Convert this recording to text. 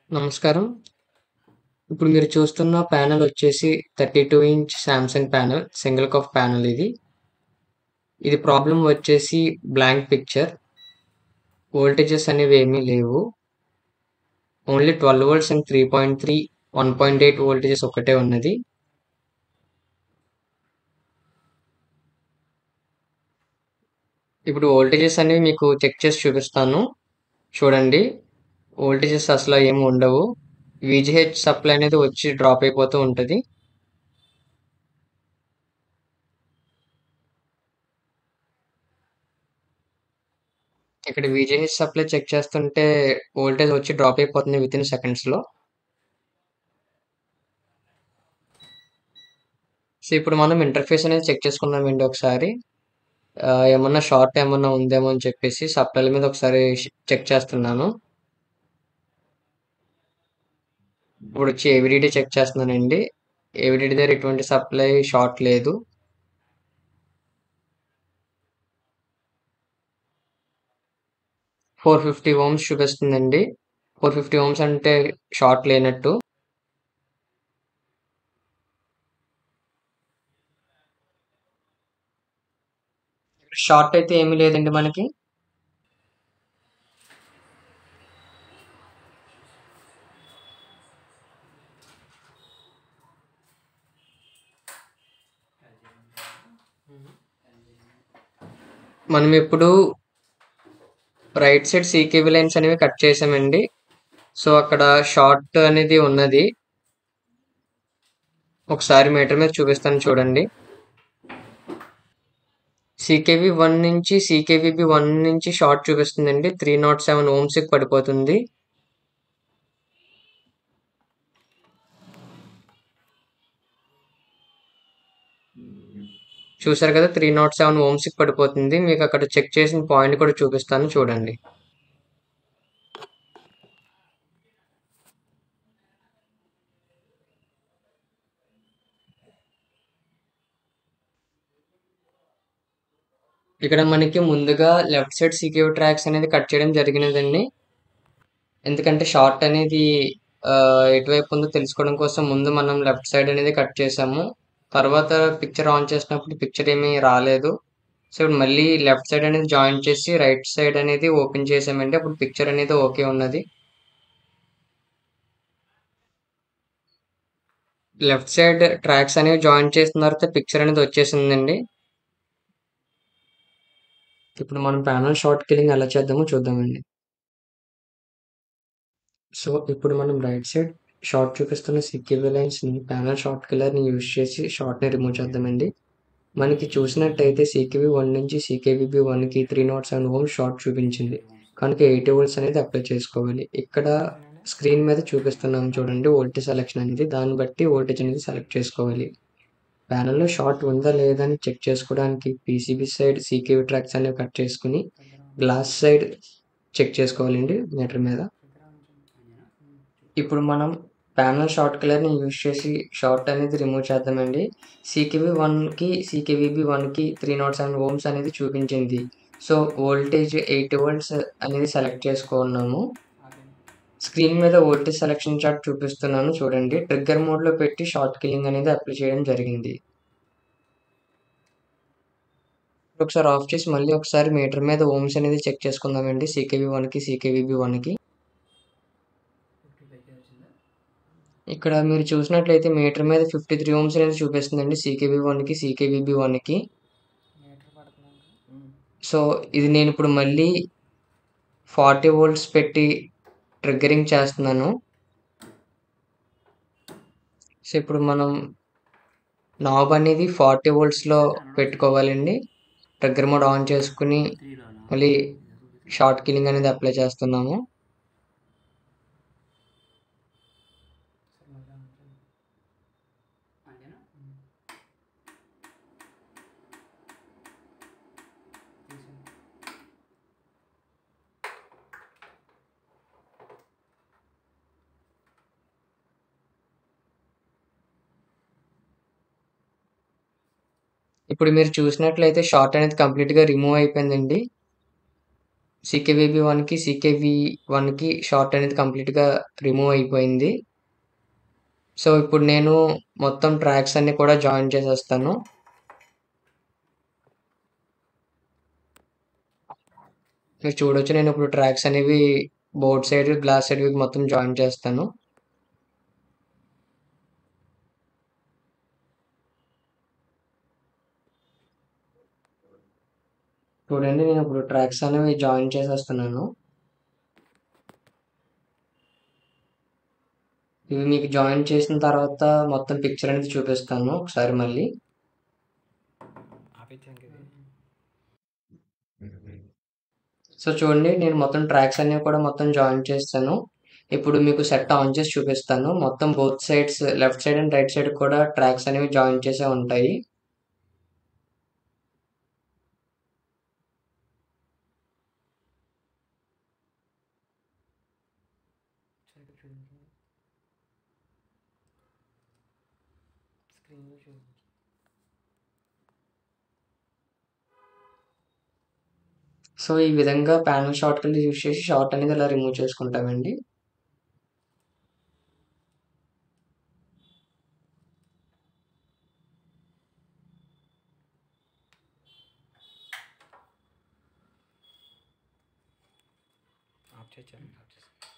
నమస్కారం. ఇప్పుడు మీరు చూస్తున్న ప్యానెల్ వచ్చేసి 32 inch Samsung panel. Single cup panel ఇది. ఇది ప్రాబ్లమ్ వచ్చేసి బ్లాంక్ పిక్చర్. వోల్టేజెస్ అనేవి ఏమీ లేవు. ఓన్లీ 12 వోల్ట్స్ అండ్ 3.3, 1.8 వోల్టేజెస్ ఒక్కటే ఉన్నది. ఇప్పుడు వోల్టేజెస్ అనేవి మీకు చెక్ చేసి చూపిస్తాను. చూడండి. వోల్టేజెస్ అసల ఏమి ఉండవు. వీజీహెచ్ సప్లై అనేది వచ్చి డ్రాప్ అయిపోతూ ఉంటది. ఇక్కడ వీజీహెచ్ సప్లై చెక్ చేస్తుంటే వోల్టేజ్ వచ్చి డ్రాప్ అయిపోతుంది వితిన్ సెకండ్స్‌లో. సో, ఇప్పుడు మనం ఇంటర్ఫేస్ అనేది చెక్ చేసుకుందామండి ఒకసారి. ఆహ్, ఏమన్నా షార్ట్ ఏమన్నా ఉందేమో అని చెప్పేసి సప్లైల మీద ఒకసారి ష్ చెక్ చేస్తున్నాను. ఇప్పుడొచ్చి ఏవీడీడీ చెక్ చేస్తున్నానండి. ఏవీడీడీ దగ్గర ఎటువంటి సప్లై షార్ట్ లేదు. ఫోర్ ఫిఫ్టీ ఓమ్స్ చూపిస్తుందండి. 450 ఓమ్స్ అంటే షార్ట్ లేనట్టు. షార్ట్ అయితే ఏమీ లేదండి మనకి. మనం ఇప్పుడు రైట్ సైడ్ సీకేవీ లైన్స్ అనేవి కట్ చేసామండి. సో, అక్కడ షార్ట్ అనేది ఉన్నది. ఒకసారి మీటర్ మీద చూపిస్తాను చూడండి. సీకేవీ 1 నుంచి సీకేవీబీ 1 నుంచి షార్ట్ చూపిస్తుందండి. 307 ఓమ్స్‌కి పడిపోతుంది. చూసారు కదా! 307 ఓమ్స్‌కి పడిపోతుంది. మీకు అక్కడ చెక్ చేసిన పాయింట్ కూడా చూపిస్తాను చూడండి. ఇక్కడ మనకి ముందుగా లెఫ్ట్ సైడ్ సీకేవీ ట్రాక్స్ అనేది కట్ చేయడం జరిగినదండి. ఎందుకంటే షార్ట్ అనేది ఆహ్, ఎటువైపు ఉందో తెలుసుకోవడం కోసం ముందు మనం లెఫ్ట్ సైడ్ అనేది కట్ చేసాము. తర్వాత పిక్చర్ ఆన్ చేసినప్పుడు పిక్చర్ ఏమీ రాలేదు. సో, ఇప్పుడు మళ్ళీ లెఫ్ట్ సైడ్ అనేది జాయిన్ చేసి రైట్ సైడ్ అనేది ఓపెన్ చేసామండి. అప్పుడు పిక్చర్ అనేది ఓకే ఉన్నది. లెఫ్ట్ సైడ్ ట్రాక్స్ అనేవి జాయిన్ చేసిన తర్వాత పిక్చర్ అనేది వచ్చేసిందండి. ఇప్పుడు మనం ప్యానెల్ షార్ట్ కిల్లింగ్ ఎలా చేద్దామో చూద్దామండి. సో, ఇప్పుడు మనం రైట్ సైడ్ షార్ట్ చూపిస్తున్న సీకేవీ లైన్స్‌ని ప్యానెల్ షార్ట్ కిల్లర్‌ని యూజ్ చేసి షార్ట్‌ని రిమూవ్ చేద్దామండి. మనకి చూసినట్టయితే సీకేవీ 1 నుంచి సీకేవీబీ 1కి 307 ఓమ్స్ షార్ట్ చూపించింది. కనుక 80 వోల్ట్స్ అనేది అప్లై చేసుకోవాలి. ఇక్కడ స్క్రీన్ మీద చూపిస్తున్నాం చూడండి వోల్టేజ్ సెలక్షన్ అనేది. దాన్ని బట్టి వోల్టేజ్ అనేది సెలెక్ట్ చేసుకోవాలి. ప్యానెల్‌లో షార్ట్ ఉందా లేదా అని చెక్ చేసుకోవడానికి పీసీబీ సైడ్ సీకేవీ ట్రాక్స్ అనేవి కట్ చేసుకొని గ్లాస్ సైడ్ చెక్ చేసుకోవాలండి మీటర్ మీద. ఇప్పుడు మనం ప్యానెల్ షార్ట్ కిల్లర్‌ని యూజ్ చేసి షార్ట్ అనేది రిమూవ్ చేద్దామండి. సీకేవీ 1కి సీకేవీబీ 1కి 307 ఓమ్స్ అనేది చూపించింది. సో, వోల్టేజ్ 80 వోల్ట్స్ అనేది సెలెక్ట్ చేసుకున్నాము. స్క్రీన్ మీద వోల్టేజ్ సెలక్షన్ చార్ట్ చూపిస్తున్నాను చూడండి. ట్రిగ్గర్ మోడ్‌లో పెట్టి షార్ట్ కిల్లింగ్ అనేది అప్లై చేయడం జరిగింది. ఒకసారి ఆఫ్ చేసి మళ్ళీ ఒకసారి మీటర్ మీద ఓమ్స్ అనేది చెక్ చేసుకుందామండి. సీకేవీ 1కి, సీకేవీబీ 1కి. ఇక్కడ మీరు చూసినట్లయితే మీటర్ మీద 53 ఓమ్స్ అనేది చూపిస్తుందండి. సీకేవీ 1కి, సీకేవీబీ 1కి. సో, ఇది నేనిప్పుడు మళ్ళీ 40 వోల్ట్స్ పెట్టి ట్రిగ్గరింగ్ చేస్తున్నాను. సో, ఇప్పుడు మనం నాబ్ అనేది 40 వోల్ట్స్‌లో పెట్టుకోవాలండి. ట్రిగ్గర్ మోడ్ ఆన్ చేసుకొని మళ్ళీ షార్ట్ కిల్లింగ్ అనేది అప్లై చేస్తున్నాము. ఇప్పుడు మీరు చూసినట్లయితే షార్ట్ అనేది కంప్లీట్‌గా రిమూవ్ అయిపోయిందండి. సీకేవీబీ వన్‌కి, సీకేవీ వన్‌కి షార్ట్ అనేది కంప్లీట్‌గా రిమూవ్ అయిపోయింది. సో, ఇప్పుడు నేను మొత్తం ట్రాక్స్ అన్నీ కూడా జాయిన్ చేసేస్తాను. మీరు చూడొచ్చు నేను ఇప్పుడు ట్రాక్స్ అనేవి బోర్డ్ సైడ్, గ్లాస్ సైడ్‌వి మొత్తం జాయిన్ చేస్తాను. చూడండి నేను ఇప్పుడు ట్రాక్స్ అనేవి జాయిన్ చేసేస్తున్నాను. ఇవి మీకు జాయిన్ చేసిన తర్వాత మొత్తం పిక్చర్ అనేది చూపిస్తాను ఒకసారి మళ్ళీ. ఆపేచ్చాను కదా! సో, చూడండి నేను మొత్తం ట్రాక్స్ అన్నీ కూడా మొత్తం జాయిన్ చేసేసాను. ఇప్పుడు మీకు సెట్ ఆన్ చేసి చూపిస్తాను. మొత్తం both sides left side and right side కూడా ట్రాక్స్ అనేవి జాయిన్ చేసే ఉంటాయి. సరిగ్గా చూపించు. స్క్రీన్‌లో చూపించు. సో, ఈ విధంగా ప్యానెల్ షార్ట్ కట్ యూజ్ చేసి షార్ట్ అనేది ఇలా రిమూవ్ చేసుకుంటామండి. ఆఫ్ చేశాను. ఆఫ్ చేశాను.